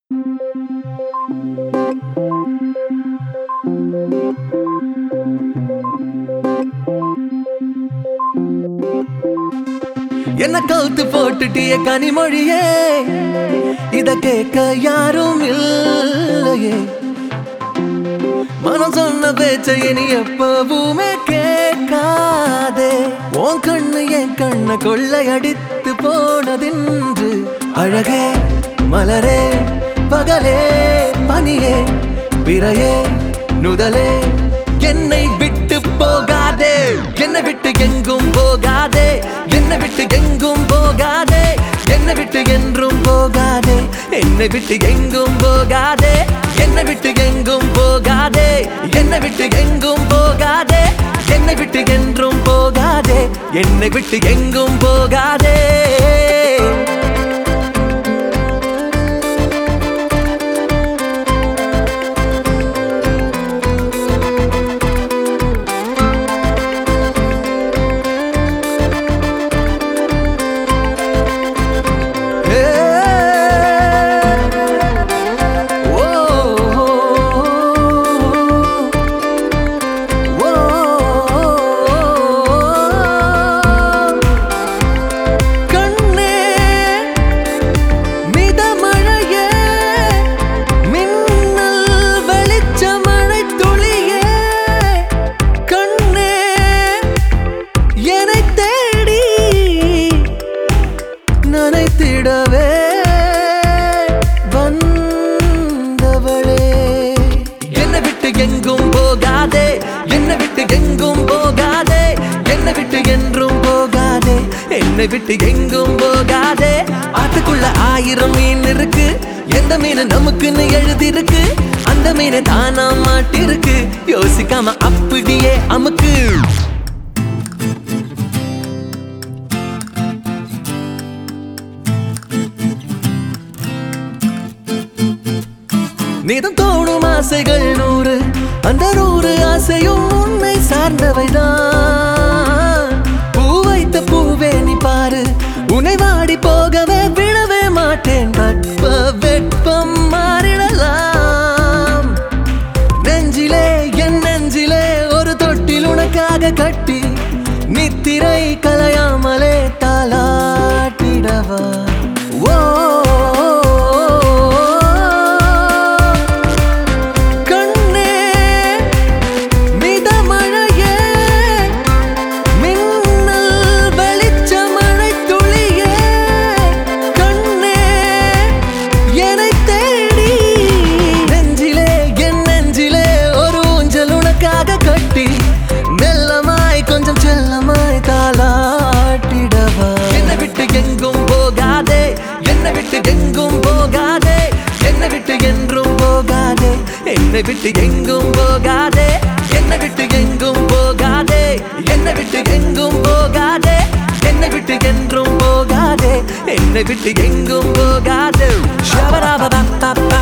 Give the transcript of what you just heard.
என்ன கவுத்து போட்டுட்டிய கனிமொழியே இத கேட்க யாரும் இல்லையே மனம் சொன்ன பேச்சை இனி எப்பவுமே கேட்காதே உன் கண்ணு என் கண்ண கொள்ளையடித்து போனதென்று அழகே மலரே பகலே பனியே பிறையே நுதலே என்னை விட்டு போகாதே என்னை விட்டு எங்கும் போகாதே என்னை விட்டு எங்கும் போகாதே என்னை விட்டு என்றும் போகாதே என்னை விட்டு எங்கும் போகாதே என்னை விட்டு எங்கும் போகாதே என்னை விட்டு எங்கும் போகாதே என்னை விட்டு என்றும் போகாதே என்னை விட்டு எங்கும் போகாதே கண்ணே மிதமழையே மின்னல் வெளிச்சமழை துளியே கண்ணே என்னை தேடி நனைத்திடவே வந்தவளே என்னை விட்டு எங்கும் போகாதே என்னை விட்டு எங்கும் போகாதே என்னை விட்டு என்றும் போகாதே என்னை விட்டு எங்கும் போகாதே ஆத்துக்குள்ள ஆயிரம் மீன் இருக்கு எந்த மீன் நமக்குன்னு எழுதிருக்கு அந்த மீன் தானா மாட்டிருக்கு யோசிக்காம அப்படியே அமுக்கு நீதம் தோணும் ஆசைகள் நூறு அந்த நூறு ஆசையும் உன்னை சார்ந்தவைதான் பூ வைத்த பூவே நீ பாரு உன்னை வாடி போகவே விடவே மாட்டேன் வெட்ப வெட்பம் மாறிடலாம் நெஞ்சிலே என் நெஞ்சிலே ஒரு தொட்டில் உனக்காக கட்டி நித்திரை கலையாமலே தாளாட்டிடவா ஓ கண்ணே மிதமழையே மின்னல் வெளிச்சமழை துளியே கண்ணே என்னை தேடி நெஞ்சிலே என் நெஞ்சிலே ஒரு ஊஞ்சல் உனக்காக கட்டி மெல்லமாய் கொஞ்சம் செல்லமாய் தாளாட்டிடவா என்னை விட்டு எங்கும் போகாதே என்னை விட்டு எங்கும் போகாதே என்னை விட்டு என்றும் போகாதே என்னை விட்டு எங்கும் போகாதே என்னை விட்டு எங்கும் போகாதே என்னை விட்டு எங்கும் போகாதே என்னை விட்டு என்றும் போகாதே என்னை விட்டு எங்கும் போகாதே ஷபராபா